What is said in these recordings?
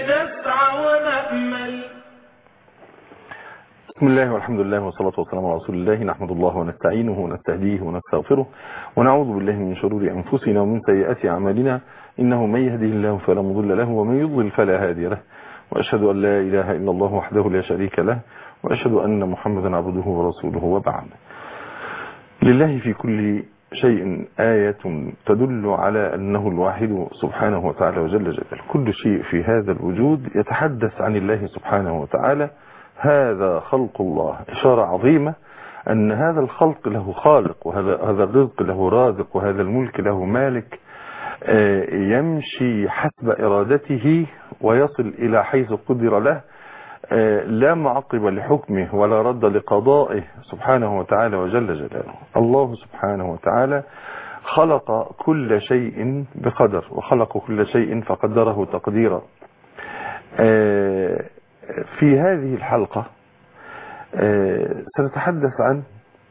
نسعى ونأمل بسم الله والحمد لله والصلاة والسلام على رسول الله نحمد الله ونستعينه ونستهديه ونستغفره ونعوذ بالله من شرور أنفسنا ومن سيئات أعمالنا إنه من يهده الله فلا مضل له ومن يضلل فلا هادي له وأشهد أن لا إله إلا الله وحده لا شريك له وأشهد أن محمدا عبده ورسوله وبعد لله في كل شيء آية تدل على أنه الواحد سبحانه وتعالى وجل جلاله كل شيء في هذا الوجود يتحدث عن الله سبحانه وتعالى هذا خلق الله إشارة عظيمة أن هذا الخلق له خالق وهذا هذا الرزق له رازق وهذا الملك له مالك يمشي حسب إرادته ويصل إلى حيث قدر له لا معقب لحكمه ولا رد لقضائه سبحانه وتعالى وجل جلاله الله سبحانه وتعالى خلق كل شيء بقدر وخلق كل شيء فقدره تقديرا في هذه الحلقة سنتحدث عن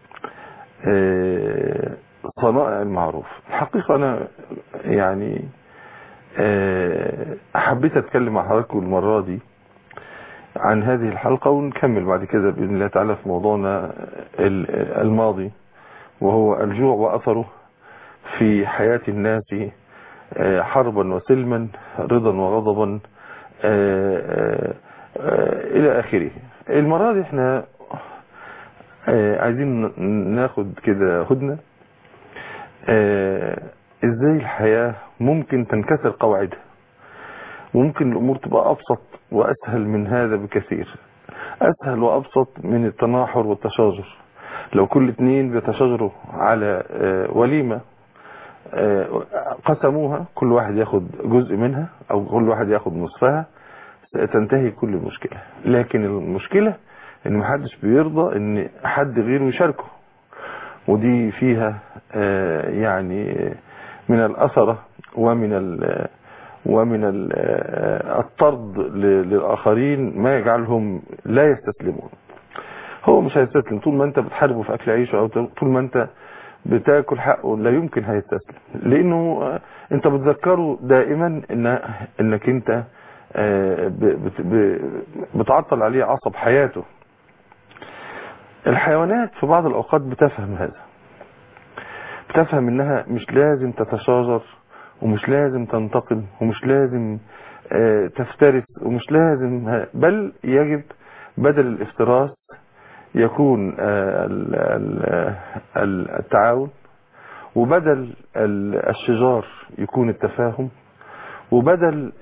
صنائع المعروف الحقيقة أنا يعني حبيت أتكلم مع حضراتكم المرة دي عن هذه الحلقة ونكمل بعد كده بإذن الله تعالى في موضوعنا الماضي وهو الجوع وأثره في حياة الناس حربا وسلما رضا وغضبا الى اخره المرة دي احنا عايزين ناخد كده هدنة ازاي الحياة ممكن تنكسر قواعدها وممكن الامور تبقى ابسط واسهل من هذا بكثير اسهل وابسط من التناحر والتشاجر لو كل اتنين بيتشاجروا على وليمة قسموها كل واحد ياخد جزء منها او كل واحد ياخد نصفها تنتهي كل المشكلة لكن المشكلة ان محدش بيرضى ان حد غيره يشاركه ودي فيها يعني من الأثرة ومن ال ومن ال الطرد للآخرين ما يجعلهم لا يستسلمون هو مش هيستسلم طول ما انت بتحاربه في أكل عيشه أو طول ما انت بتاكل حقه لا يمكن هيستسلم لأنه انت بتذكره دائما إن انك انت بتعطل عليه عصب حياته الحيوانات في بعض الأوقات بتفهم هذا بتفهم انها مش لازم تتشاجر ومش لازم تنتقم ومش لازم تفترس ومش لازم بل يجب بدل الافتراس يكون التعاون وبدل الشجار يكون التفاهم وبدل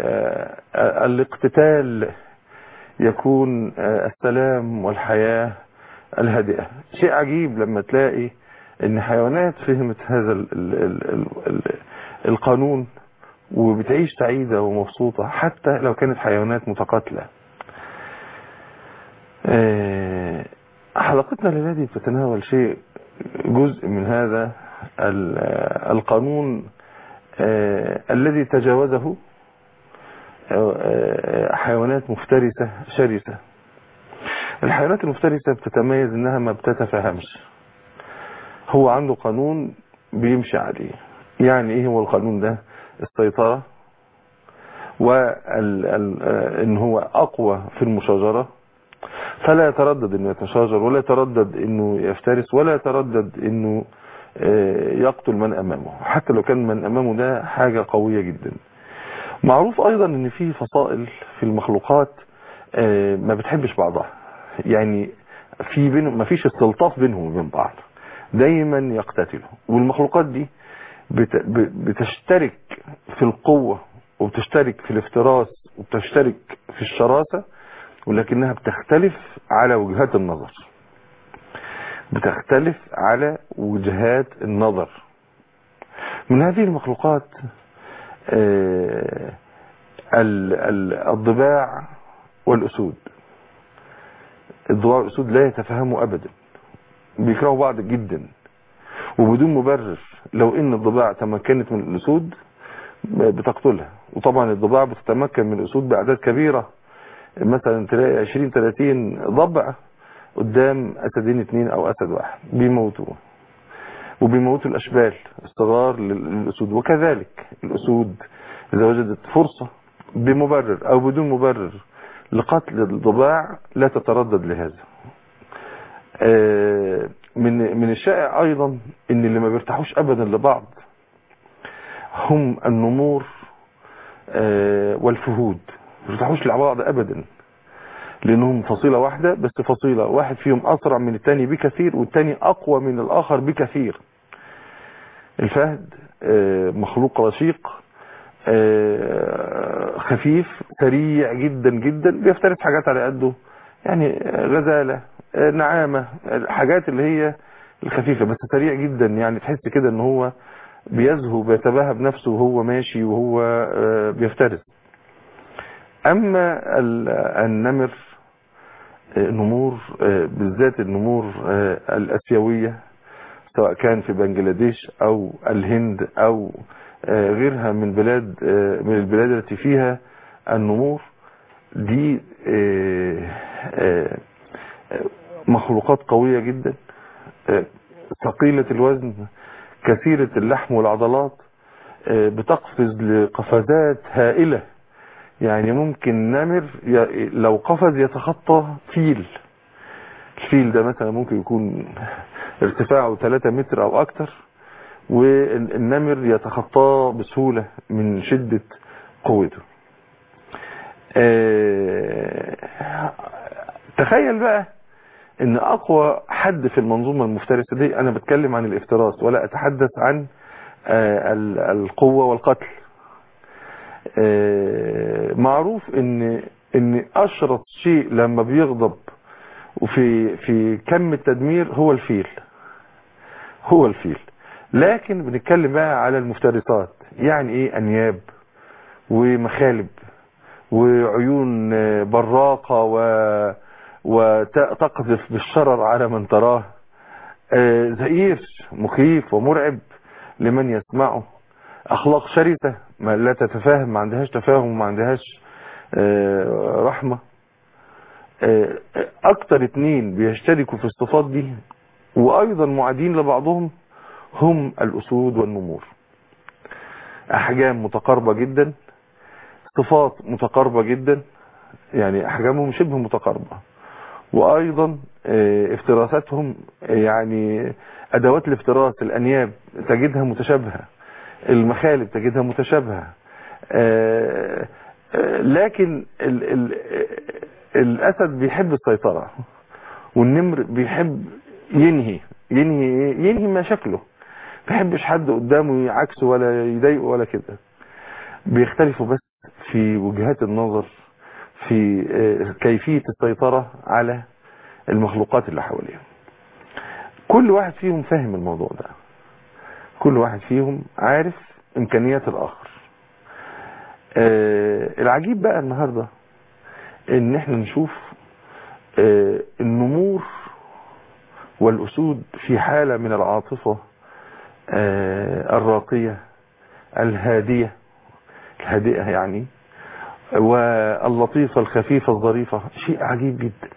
الاقتتال يكون السلام والحياة الهادئة شيء عجيب لما تلاقي ان حيوانات فهمت هذا ال ال ال ال القانون وبتعيش سعيدة ومبسوطة حتى لو كانت حيوانات متقاتلة حلقتنا للذي بتتناول شيء جزء من هذا القانون الذي تجاوزه حيوانات مفترسة شرسة الحيوانات المفترسة بتتميز انها ما بتتفهمش هو عنده قانون بيمشي عليه يعني ايه هو القانون ده السيطرة وان هو اقوى في المشاجرة فلا يتردد انه يتشاجر ولا يتردد انه يفترس ولا يتردد انه يقتل من امامه حتى لو كان من امامه ده حاجة قوية جدا معروف ايضا ان في فصائل في المخلوقات ما بتحبش بعضها يعني في بينهم ما فيش استلطاف بينهم وبين بعض دايما يقتتلوا والمخلوقات دي بتشترك في القوة وبتشترك في الافتراس وبتشترك في الشراسة ولكنها بتختلف على وجهات النظر بتختلف على وجهات النظر من هذه المخلوقات الضباع والأسود الضباع والأسود لا يتفهموا أبدا بيكرهوا بعض جدا وبدون مبرر لو ان الضباع تمكنت من الأسود بتقتلها وطبعا الضباع بتتمكن من الأسود بأعداد كبيرة مثلا تلاقي 20 30 ضبع قدام أسدين اثنين أو أسد واحد بيموتوه وبيموتوا الأشبال الصغار للأسود وكذلك الأسود إذا وجدت فرصة بمبرر او بدون مبرر لقتل الضباع لا تتردد لهذا آه، من من الشائع ايضا ان اللي ما بيرتاحوش ابدا لبعض هم النمور آه، والفهود ما بيرتاحوش لبعض ابدا لانهم فصيلة واحدة بس فصيلة واحد فيهم اسرع من التاني بكثير والتاني اقوى من الاخر بكثير الفهد آه، مخلوق رشيق آه، خفيف سريع جدا جدا بيفترس حاجات على قده يعني غزالة آه، نعامة الحاجات اللي هي الخفيفة بس سريع جدا يعني تحس كده ان هو بيزهو بيتباهى بنفسه وهو ماشي وهو آه، بيفترس اما ال- النمر آه، نمور آه، بالذات النمور آه، الاسيوية سواء كان في بنجلاديش او الهند او آه، غيرها من بلاد آه، من البلاد التي فيها النمور دي آه، آه، آه، مخلوقات قوية جدا آه، ثقيلة الوزن كثيرة اللحم والعضلات آه، بتقفز لقفزات هائلة يعني ممكن نمر ي- لو قفز يتخطى فيل الفيل ده مثلا ممكن يكون ارتفاعه 3 متر او اكتر والنمر يتخطاه بسهولة من شدة قوته آه، تخيل بقى ان اقوى حد في المنظومة المفترسة دي انا بتكلم عن الافتراس ولا اتحدث عن آه، ال- القوة والقتل آه، معروف ان ان اشرط شيء لما بيغضب وفي في كم التدمير هو الفيل هو الفيل لكن بنتكلم بقى على المفترسات يعني ايه انياب ومخالب وعيون آه، براقة و وتقذف بالشرر على من تراه آه، زئير مخيف ومرعب لمن يسمعه اخلاق شرسة ما لا تتفاهم ما عندهاش تفاهم ما عندهاش آه، رحمة آه، اكتر اتنين بيشتركوا في الصفات دي وايضا معادين لبعضهم هم الاسود والنمور احجام متقاربة جدا صفات متقاربة جدا يعني احجامهم شبه متقاربة وايضا آه، افتراساتهم آه، يعني ادوات الافتراس الانياب تجدها متشابهة المخالب تجدها متشابهة آه، آه، لكن ال ال الاسد بيحب السيطرة والنمر بيحب ينهي ينهي ايه ينهي مشاكله بيحبش حد قدامه يعكسه ولا يضايقه ولا كده بيختلفوا بس في وجهات النظر في آه، كيفية السيطرة على المخلوقات اللي حواليهم كل واحد فيهم فاهم الموضوع ده كل واحد فيهم عارف امكانيات الاخر آه، العجيب بقى النهاردة ان احنا نشوف آه، النمور والاسود في حالة من العاطفة آه، الراقية الهادية الهادئة يعني واللطيفة الخفيفة الظريفة شيء عجيب جدا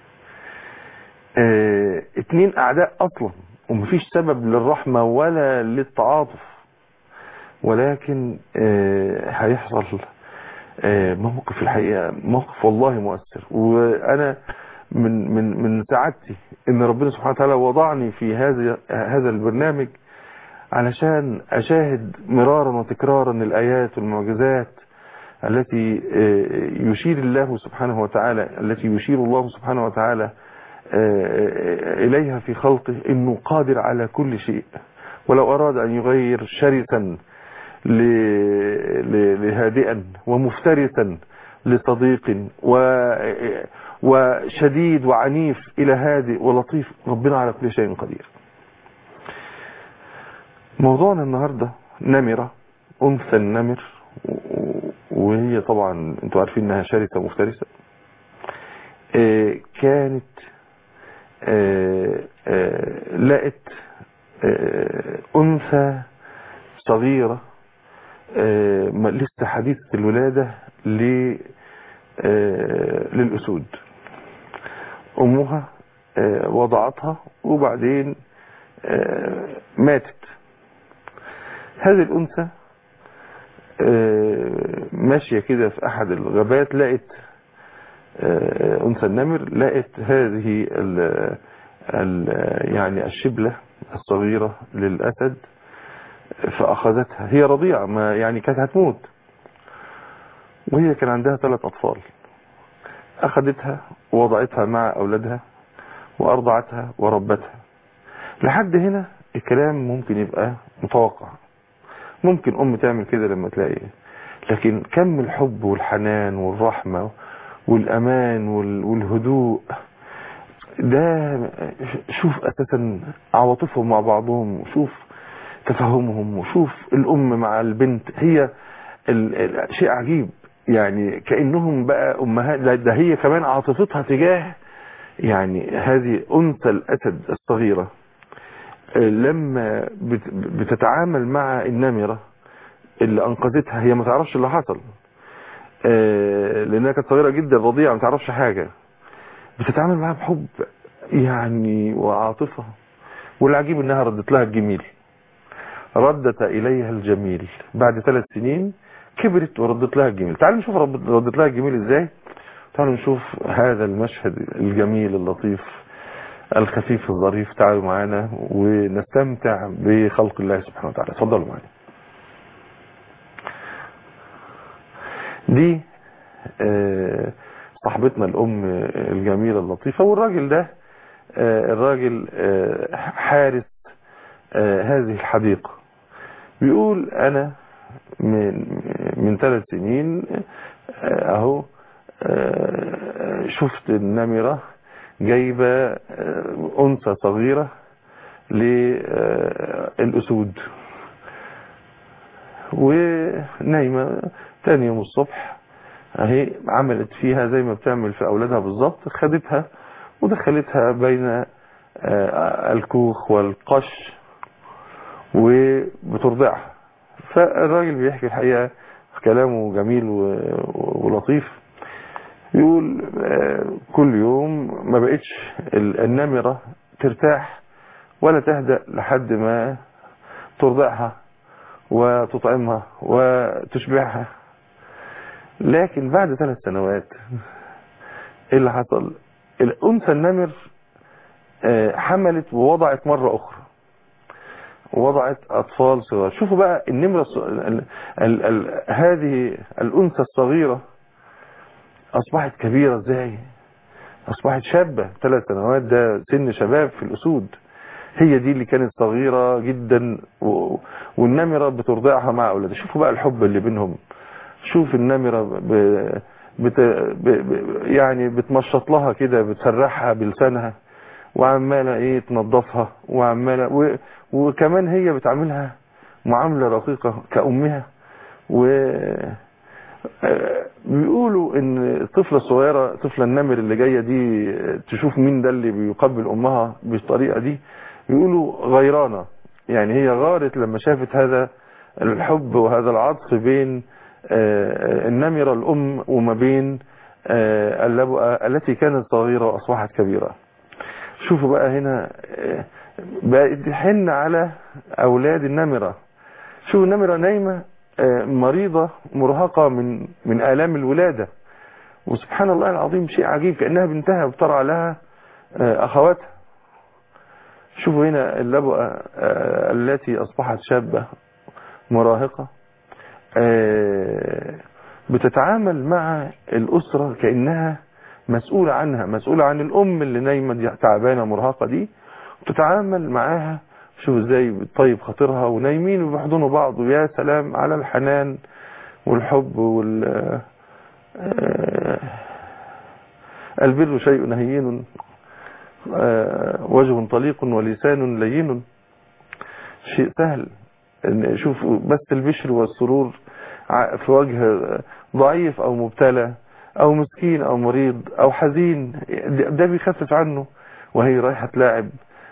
اه اتنين اعداء اصلا ومفيش سبب للرحمة ولا للتعاطف ولكن اه هيحصل اه موقف الحقيقة موقف والله مؤثر وانا من من من سعادتي ان ربنا سبحانه وتعالى وضعني في هذا هذا البرنامج علشان اشاهد مرارا وتكرارا الايات والمعجزات التي يشير الله سبحانه وتعالى التي يشير الله سبحانه وتعالى إليها في خلقه إنه قادر على كل شيء ولو أراد أن يغير شرسا لهادئا ومفترسا لصديق وشديد وعنيف إلى هادئ ولطيف ربنا على كل شيء قدير موضوعنا النهاردة نمرة أنثى النمر وهي طبعا انتوا عارفين انها شرسة مفترسة كانت لقت انثى صغيرة لسه حديثة الولادة للأسود أمها وضعتها وبعدين ماتت هذه الأنثى ماشية كده في أحد الغابات لقت أنثى النمر لقت هذه ال ال يعني الشبلة الصغيرة للأسد فأخذتها هي رضيعة ما يعني كانت هتموت وهي كان عندها ثلاث أطفال أخذتها ووضعتها مع أولادها وأرضعتها وربتها لحد هنا الكلام ممكن يبقى متوقع ممكن أم تعمل كده لما تلاقي لكن كم الحب والحنان والرحمة والأمان والهدوء ده شوف أساسا عواطفهم مع بعضهم وشوف تفاهمهم وشوف الأم مع البنت هي شيء عجيب يعني كأنهم بقى أمهات ده هي كمان عاطفتها تجاه يعني هذه أنثى الأسد الصغيرة لما بتتعامل مع النمرة اللي أنقذتها هي ما تعرفش اللي حصل لأنها كانت صغيرة جدا رضيعة ما تعرفش حاجة بتتعامل معاها بحب يعني وعاطفة والعجيب انها ردت لها الجميل ردت اليها الجميل بعد ثلاث سنين كبرت وردت لها الجميل تعالوا نشوف ردت لها الجميل ازاي تعالوا نشوف هذا المشهد الجميل اللطيف الخفيف الظريف تعالوا معانا ونستمتع بخلق الله سبحانه وتعالى اتفضلوا معانا دي آه صاحبتنا الام الجميلة اللطيفة والراجل ده الراجل حارس هذه الحديقة بيقول انا من من ثلاث سنين اهو شفت النمرة جايبة انثى صغيرة للاسود ونايمة تاني يوم الصبح اهي عملت فيها زي ما بتعمل في اولادها بالظبط خدتها ودخلتها بين الكوخ والقش وبترضعها فالراجل بيحكي الحقيقة كلامه جميل ولطيف يقول كل يوم ما بقتش النمرة ترتاح ولا تهدأ لحد ما ترضعها وتطعمها وتشبعها لكن بعد ثلاث سنوات ايه اللي حصل الانثى النمر حملت ووضعت مرة اخرى وضعت اطفال صغار شوفوا بقى النمرة ال ال ال هذه الانثى الصغيرة اصبحت كبيرة ازاي اصبحت شابة ثلاث سنوات ده سن شباب في الاسود هي دي اللي كانت صغيرة جدا والنمرة بترضعها مع اولادها شوفوا بقى الحب اللي بينهم شوف النمرة ب... بت... ب... ب... يعني بتمشط لها كده بتسرحها بلسانها وعمالة ايه تنظفها وعمالة و... وكمان هي بتعملها معاملة رقيقة كأمها و بيقولوا ان الطفلة الصغيرة طفلة النمر اللي جاية دي تشوف مين ده اللي بيقبل امها بالطريقة دي بيقولوا غيرانة يعني هي غارت لما شافت هذا الحب وهذا العطف بين النمرة الأم وما بين اللبؤة التي كانت صغيرة وأصبحت كبيرة شوفوا بقى هنا بقت حن على أولاد النمرة شوفوا النمرة نايمة مريضة مرهقة من من آلام الولادة وسبحان الله العظيم شيء عجيب كأنها بنتها بترعى لها أخواتها شوفوا هنا اللبؤة التي أصبحت شابة مراهقة بتتعامل مع الأسرة كأنها مسؤولة عنها مسؤولة عن الأم اللي نايمة تعبانة مرهقة دي بتتعامل معاها شوف ازاي بتطيب خاطرها ونايمين وبيحضنوا بعض ويا سلام على الحنان والحب وال البر شيء هين وجه طليق ولسان لين شيء سهل شوف بس البشر والسرور في وجه ضعيف او مبتلى او مسكين او مريض او حزين ده بيخفف عنه وهي رايحة تلاعب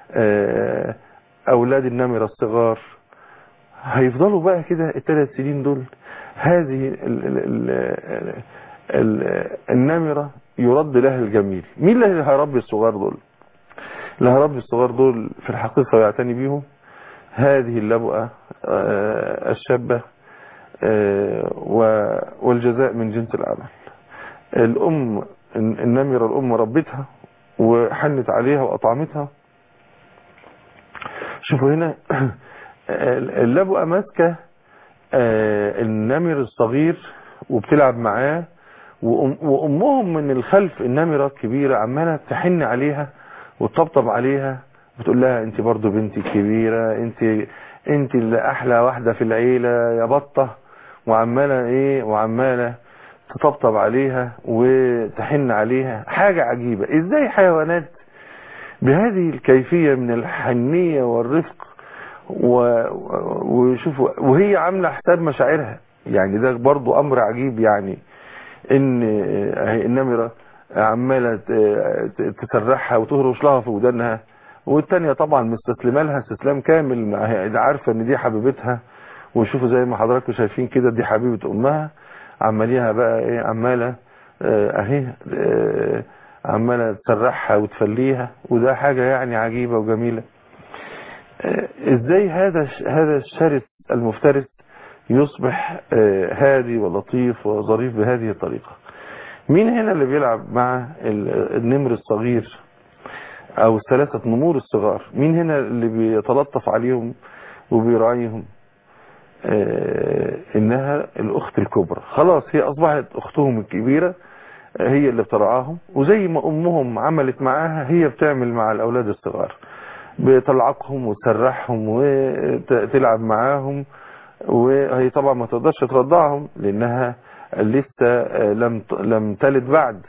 اولاد النمرة الصغار هيفضلوا بقى كده الثلاث سنين دول هذه ال ال ال ال النمرة يرد لها الجميل مين اللي هيربي الصغار دول اللي هيربي الصغار دول في الحقيقة ويعتني بيهم هذه اللبؤة الشابة آه، و- والجزاء من جنس العمل الأم النمرة الأم ربتها وحنت عليها وأطعمتها شوفوا هنا اللبوة ماسكة آه، النمر الصغير وبتلعب معاه وأم- وأمهم من الخلف النمرة الكبيرة عمالة تحن عليها وتطبطب عليها بتقول لها انت برضو بنتي الكبيرة انت انت اللي احلى واحدة في العيلة يا بطة وعمالة ايه وعمالة تطبطب عليها وتحن عليها حاجة عجيبة ازاي حيوانات بهذه الكيفية من الحنية والرفق و- وشوفوا وهي عاملة حساب مشاعرها يعني ده برضو امر عجيب يعني ان النمرة عمالة ت- تسرحها وتهرش لها في ودانها والتانية طبعا مستسلمة لها استسلام كامل ما هي عارفة ان دي حبيبتها وشوفوا زي ما حضراتكم شايفين كده دي حبيبة امها عماليها بقى ايه عمالة آه، اهي آه، عمالة تسرحها وتفليها وده حاجة يعني عجيبة وجميلة آه، ازاي هذا الش- هذا الشرس المفترس يصبح آه، هادي ولطيف وظريف بهذه الطريقة مين هنا اللي بيلعب مع ال- النمر الصغير او الثلاثة نمور الصغار مين هنا اللي بيتلطف عليهم وبيراعيهم آه، انها الاخت الكبرى خلاص هي اصبحت اختهم الكبيرة آه، هي اللي بترعاهم وزي ما امهم عملت معاها هي بتعمل مع الاولاد الصغار بتلعقهم وتسرحهم وتلعب معاهم وهي طبعا ما تقدرش ترضعهم لانها لسه آه، لم لم تلد بعد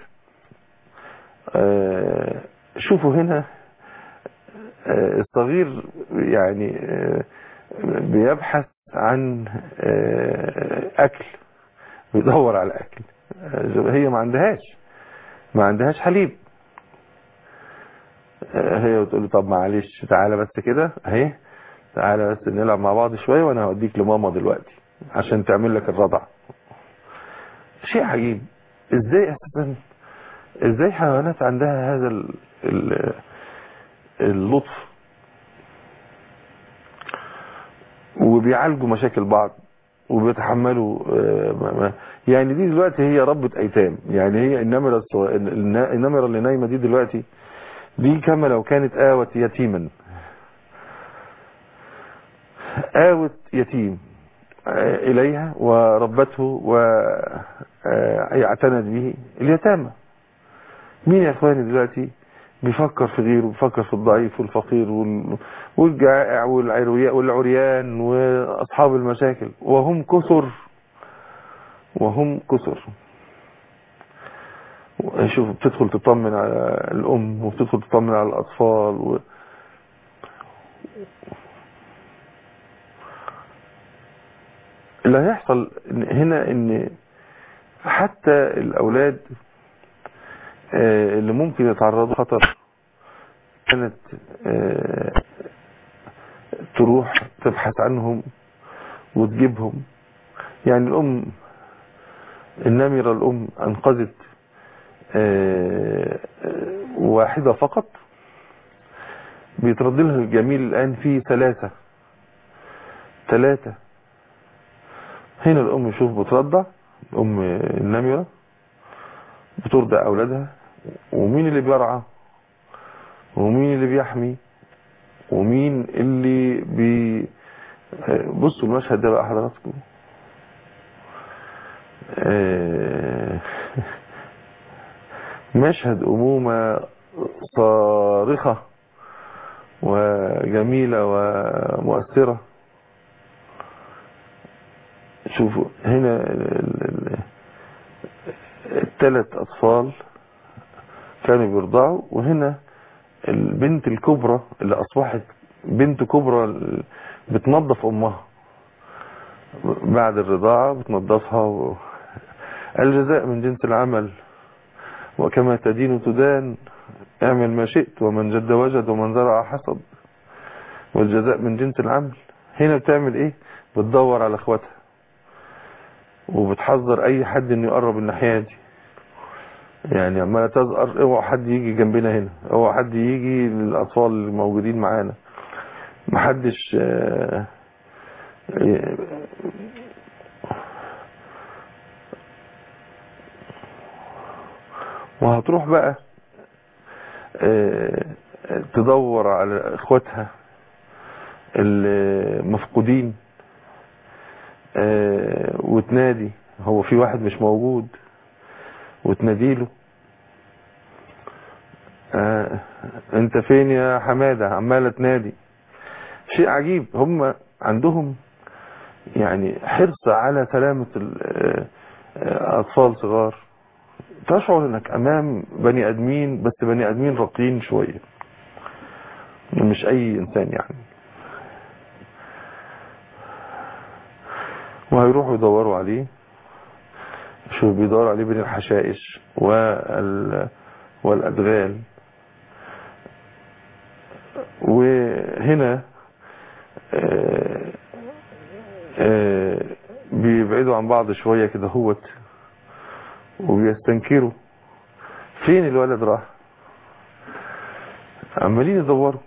آه، شوفوا هنا آه، الصغير يعني آه، بيبحث عن آه، اكل بيدور على اكل آه، هي ما عندهاش ما عندهاش حليب آه، هي بتقول له طب معلش تعالى بس كده اهي تعالى بس نلعب مع بعض شويه وانا هوديك لماما دلوقتي عشان تعمل لك الرضع شيء عجيب ازاي اساسا ازاي حيوانات عندها هذا ال- ال- اللطف وبيعالجوا مشاكل بعض وبيتحملوا آه، ما- ما- يعني دي دلوقتي هي ربة ايتام يعني هي النمرة الصغ- النا- النمرة اللي نايمة دي دلوقتي دي كما لو كانت آوت يتيما آوت يتيم آه، إليها وربته واعتنت به اليتامى مين يا اخواني دلوقتي بيفكر في غيره بيفكر في الضعيف والفقير وال- والجائع والعري- والعريان واصحاب المشاكل وهم كثر وهم كثر شوف بتدخل تطمن على الام وبتدخل تطمن على الاطفال و... اللي هيحصل إن- هنا ان حتى الاولاد آه، اللي ممكن يتعرضوا خطر كانت آه، تروح تبحث عنهم وتجيبهم يعني الأم النمرة الأم أنقذت آه، آه، واحدة فقط بيترد لها الجميل الآن في ثلاثة ثلاثة هنا الأم شوف بترضع أم النمرة بترضع أولادها ومين اللي بيرعى ومين اللي بيحمي ومين اللي بي بصوا المشهد ده بقى حضراتكم آه، مشهد أمومة صارخة وجميلة ومؤثرة شوفوا هنا ال- ال- الثلاث أطفال كانوا بيرضعوا وهنا البنت الكبرى اللي أصبحت بنت كبرى بتنظف أمها بعد الرضاعة بتنظفها و... الجزاء من جنس العمل وكما تدين تدان اعمل ما شئت ومن جد وجد ومن زرع حصد والجزاء من جنس العمل هنا بتعمل ايه بتدور على اخواتها وبتحذر اي حد انه يقرب الناحيه دي يعني عماله تزقر اوعى حد يجي جنبنا هنا اوعى حد يجي للاطفال اللي موجودين معانا محدش آه، وهتروح بقى آه، تدور على اخواتها المفقودين آه، وتنادي هو في واحد مش موجود وتناديله آه، انت فين يا حمادة عمالة تنادي شيء عجيب هم عندهم يعني حرص على سلامة ال- آه، آه، أطفال صغار تشعر انك امام بني ادمين بس بني ادمين راقيين شوية مش اي انسان يعني وهيروحوا يدوروا عليه شوف بيدوروا عليه بين الحشائش وال والادغال وهنا آه، آه، بيبعدوا عن بعض شوية كده هوت وبيستنكروا فين الولد راح عمالين يدوروا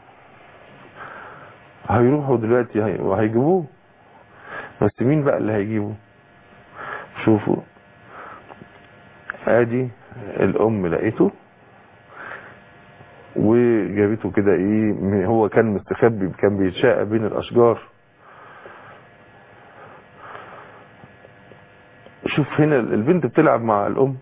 هيروحوا دلوقتي هي- وهيجيبوه بس مين بقى اللي هيجيبه شوفوا ادي الام لقيته وجابته كده ايه م- هو كان مستخبي كان بيتشاقى بين الاشجار شوف هنا البنت بتلعب مع الام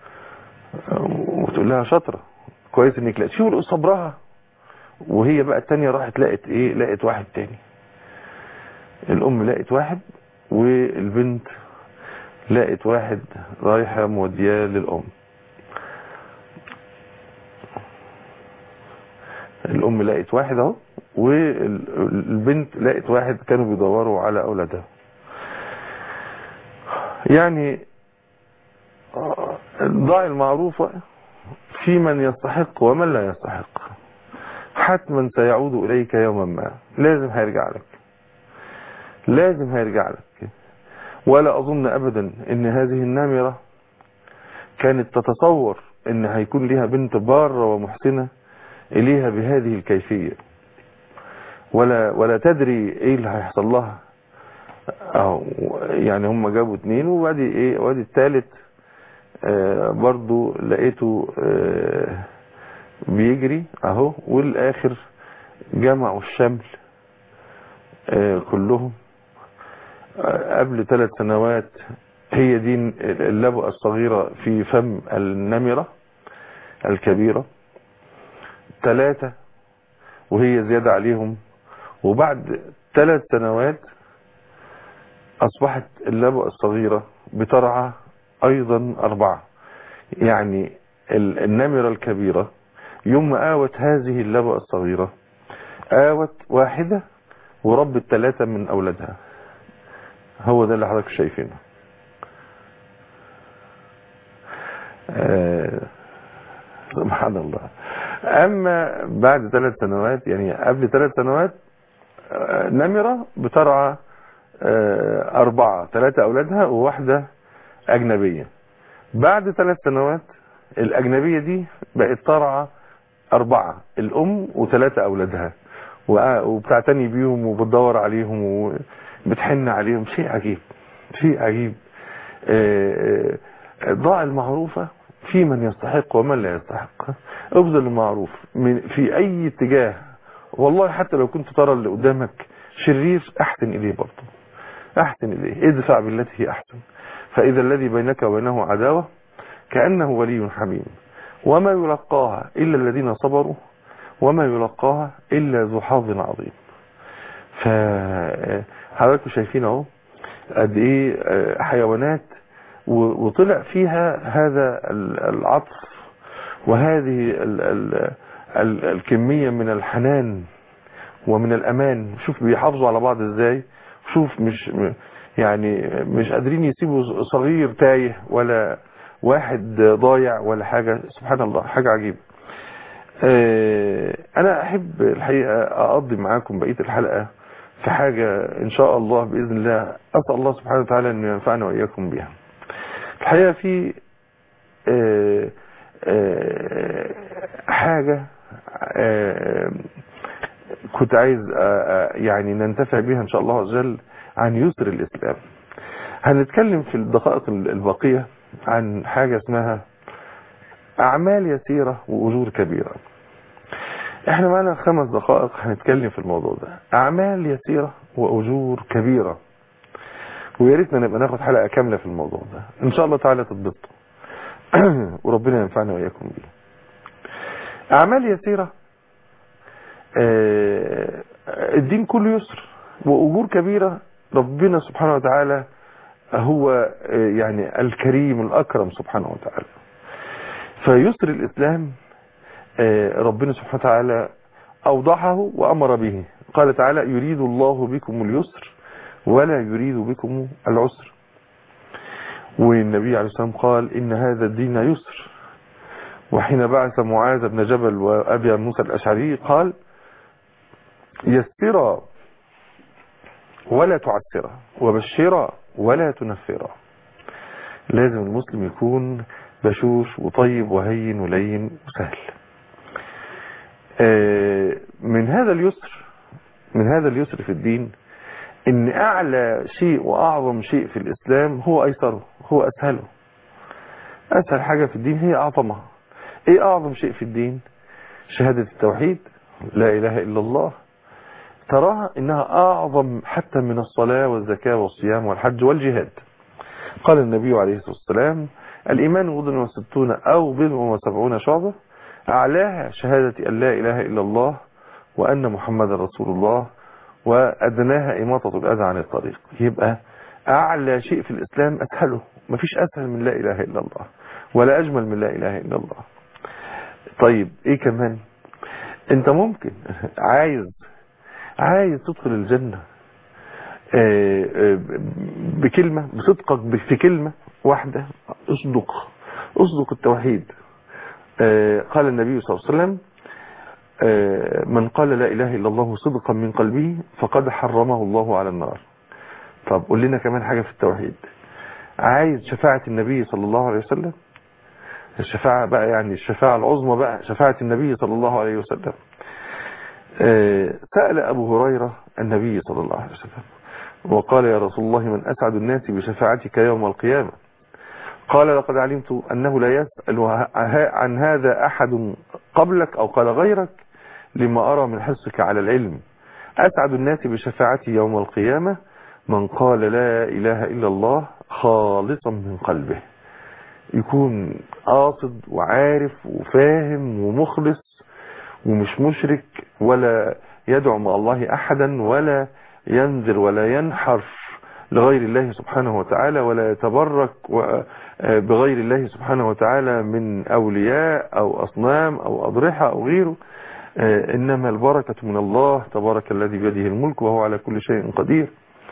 وتقول لها شاطره كويس انك لقيت شوف صبرها وهي بقى التانية راحت لقت ايه لقت واحد تاني الام لقت واحد والبنت لقت واحد رايحة مودياه للأم الأم لقت واحد اهو والبنت لقت واحد كانوا بيدوروا على أولادها يعني آه، ضع المعروف في من يستحق ومن لا يستحق حتما سيعود إليك يوما ما لازم هيرجع لك لازم هيرجع لك ولا أظن أبدا أن هذه النمرة كانت تتصور أن هيكون لها بنت بارة ومحسنة إليها بهذه الكيفية ولا ولا تدري إيه اللي هيحصل لها أو يعني هم جابوا اتنين وبعدي إيه وادي التالت آه برضو لقيته آه بيجري أهو والآخر جمعوا الشمل آه كلهم قبل ثلاث سنوات هي دي اللبؤة الصغيرة في فم النمرة الكبيرة ثلاثة وهي زيادة عليهم وبعد ثلاث سنوات أصبحت اللبؤة الصغيرة بترعى أيضا أربعة يعني النمرة الكبيرة يوم آوت هذه اللبؤة الصغيرة آوت واحدة وربت ثلاثة من أولادها هو ده اللي حضرتك شايفينه آه سبحان الله اما بعد ثلاث سنوات يعني قبل ثلاث سنوات آه نمرة بترعى آه اربعة ثلاثة اولادها وواحدة اجنبية بعد ثلاث سنوات الاجنبية دي بقت ترعى اربعة الام وثلاثة اولادها وبتعتني بيهم وبتدور عليهم وبتحن عليهم شيء عجيب شيء عجيب ضاع المعروفة في من يستحق ومن لا يستحق ابذل المعروف من في اي اتجاه والله حتى لو كنت ترى اللي قدامك شرير احسن اليه برضه احسن اليه ادفع بالتي هي احسن فاذا الذي بينك وبينه عداوة كأنه ولي حميم وما يلقاها الا الذين صبروا وما يلقاها الا ذو حظ عظيم فحضراتكم شايفين اهو قد ايه حيوانات وطلع فيها هذا العطف وهذه ال ال ال الكمية من الحنان ومن الامان شوف بيحافظوا على بعض ازاي شوف مش يعني مش قادرين يسيبوا صغير تايه ولا واحد ضايع ولا حاجة سبحان الله حاجة عجيبة انا احب الحقيقة اقضي معاكم بقية الحلقة في حاجة ان شاء الله باذن الله اسأل الله سبحانه وتعالى ان ينفعنا واياكم بها الحقيقة في حاجة كنت عايز يعني ننتفع بها ان شاء الله عز وجل عن يسر الاسلام هنتكلم في الدقائق الباقية عن حاجة اسمها أعمال يسيرة وأجور كبيرة احنا معنا خمس دقائق هنتكلم في الموضوع ده أعمال يسيرة وأجور كبيرة ويا ريتنا نبقى ناخد حلقة كاملة في الموضوع ده إن شاء الله تعالى تتبسطوا وربنا ينفعنا وإياكم بيه أعمال يسيرة آه، الدين كله يسر وأجور كبيرة ربنا سبحانه وتعالى هو آه، يعني الكريم الأكرم سبحانه وتعالى فيسر الإسلام آه، ربنا سبحانه وتعالى أوضحه وأمر به قال تعالى يريد الله بكم اليسر ولا يريد بكم العسر والنبي عليه الصلاة والسلام قال إن هذا الدين يسر وحين بعث معاذ بن جبل وأبي موسى الأشعري قال يسرا ولا تعسرا وبشرا ولا تنفرا لازم المسلم يكون بشوش وطيب وهين ولين وسهل آه، من هذا اليسر من هذا اليسر في الدين ان اعلى شيء واعظم شيء في الاسلام هو ايسره هو اسهله اسهل حاجة في الدين هي اعظمها ايه اعظم شيء في الدين شهادة التوحيد لا اله الا الله تراها انها اعظم حتى من الصلاة والزكاة والصيام والحج والجهاد قال النبي عليه الصلاة والسلام الايمان بضع وستون او بضع وسبعون شعبة اعلاها شهادة ان لا اله الا الله وان محمد رسول الله وادناها اماطة الاذى عن الطريق يبقى اعلى شيء في الاسلام اسهله مفيش اسهل من لا اله الا الله ولا اجمل من لا اله الا الله طيب ايه كمان انت ممكن عايز عايز تدخل الجنة آه، آه، بكلمة بصدقك في كلمة واحدة اصدق اصدق التوحيد آه، قال النبي صلى الله عليه وسلم آه، من قال لا إله إلا الله صدقا من قلبه فقد حرمه الله على النار طب قول لنا كمان حاجة في التوحيد عايز شفاعة النبي صلى الله عليه وسلم الشفاعة بقى يعني الشفاعة العظمى بقى شفاعة النبي صلى الله عليه وسلم آه، سأل أبو هريرة النبي صلى الله عليه وسلم وقال يا رسول الله من أسعد الناس بشفاعتك يوم القيامة قال لقد علمت أنه لا يسأل عن هذا أحد قبلك أو قال غيرك لما أرى من حرصك على العلم أسعد الناس بشفاعتي يوم القيامة من قال لا إله إلا الله خالصا من قلبه يكون قاصد وعارف وفاهم ومخلص ومش مشرك ولا يدعو مع الله أحدا ولا ينذر ولا ينحر لغير الله سبحانه وتعالى ولا يتبرك بغير الله سبحانه وتعالى من أولياء أو أصنام أو أضرحة أو غيره إنما البركة من الله تبارك الذي بيده الملك وهو على كل شيء قدير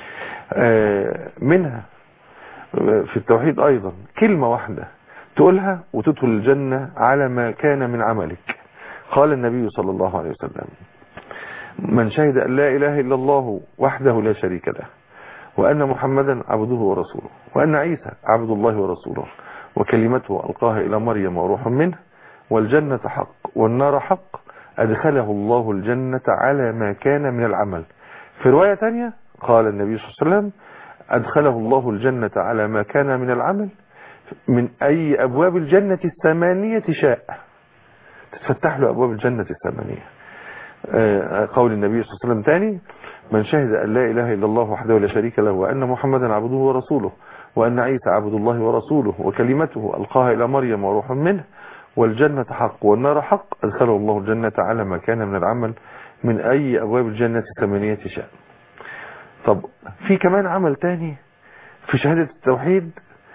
منها في التوحيد أيضا كلمة واحدة تقولها وتدخل الجنة على ما كان من عملك قال النبي صلى الله عليه وسلم من شهد أن لا إله إلا الله وحده لا شريك له وأن محمدا عبده ورسوله وأن عيسى عبد الله ورسوله وكلمته ألقاها إلى مريم وروح منه والجنة حق والنار حق أدخله الله الجنة على ما كان من العمل في رواية تانية قال النبي صلى الله عليه وسلم أدخله الله الجنة على ما كان من العمل من أي أبواب الجنة الثمانية شاء تتفتح له أبواب الجنة الثمانية قول النبي صلى الله عليه وسلم تاني من شهد أن لا إله إلا الله وحده لا شريك له وأن محمدا عبده ورسوله وأن عيسى عبد الله ورسوله وكلمته ألقاها إلى مريم وروح منه والجنة حق والنار حق أدخله الله الجنة على ما كان من العمل من أي أبواب الجنة الثمانية شاء طب في كمان عمل تاني في شهادة التوحيد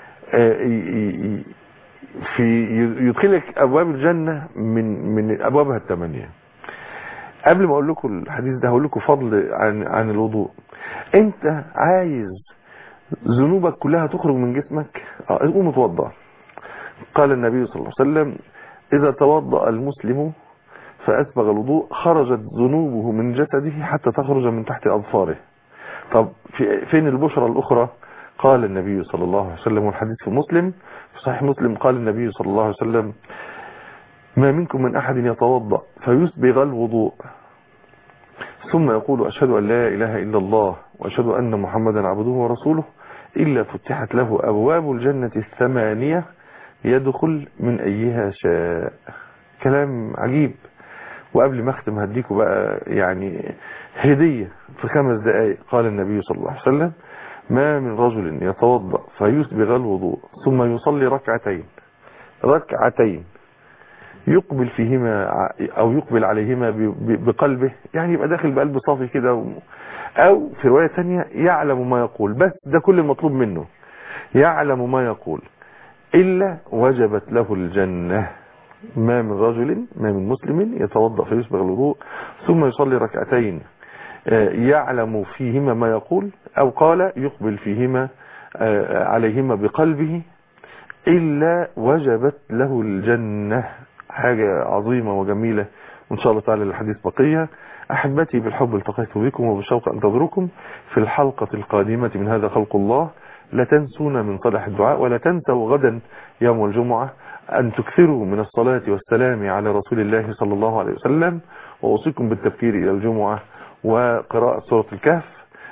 في يدخلك أبواب الجنة من من أبوابها الثمانية قبل ما أقول لكم الحديث ده هقول لكم فضل عن عن الوضوء أنت عايز ذنوبك كلها تخرج من جسمك قوم اتوضى قال النبي صلى الله عليه وسلم إذا توضأ المسلم فأسبغ الوضوء خرجت ذنوبه من جسده حتى تخرج من تحت أظفاره طب في فين البشرى الأخرى قال النبي صلى الله عليه وسلم والحديث في مسلم في صحيح مسلم قال النبي صلى الله عليه وسلم ما منكم من أحد يتوضأ فيسبغ الوضوء ثم يقول أشهد أن لا إله إلا الله وأشهد أن محمدا عبده ورسوله إلا فتحت له أبواب الجنة الثمانية يدخل من أيها شاء كلام عجيب وقبل ما اختم هديكم بقى يعني هدية في خمس دقائق قال النبي صلى الله عليه وسلم ما من رجل يتوضأ فيسبغ الوضوء ثم يصلي ركعتين ركعتين يقبل فيهما او يقبل عليهما بقلبه يعني يبقى داخل بقلب صافي كده او في رواية تانية يعلم ما يقول بس ده كل المطلوب منه يعلم ما يقول إلا وجبت له الجنة ما من رجل ما من مسلم يتوضأ فيسبغ الوضوء ثم يصلي ركعتين يعلم فيهما ما يقول أو قال يقبل فيهما عليهما بقلبه إلا وجبت له الجنة حاجة عظيمة وجميلة وإن شاء الله تعالى الحديث بقية أحبتي بالحب التقيت بكم وبالشوق أنتظركم في الحلقة القادمة من هذا خلق الله لا تنسونا من صالح الدعاء ولا تنسوا غدا يوم الجمعة أن تكثروا من الصلاة والسلام على رسول الله صلى الله عليه وسلم وأوصيكم بالتفكير إلى الجمعة وقراءة سورة الكهف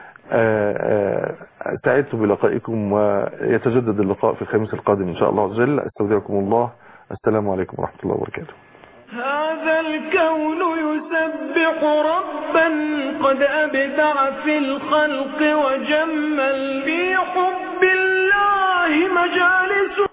سعدت بلقائكم ويتجدد اللقاء في الخميس القادم إن شاء الله عز وجل أستودعكم الله السلام عليكم ورحمة الله وبركاته هذا الكون يسبح ربا قد أبدع في الخلق وجمل في حب الله مجالس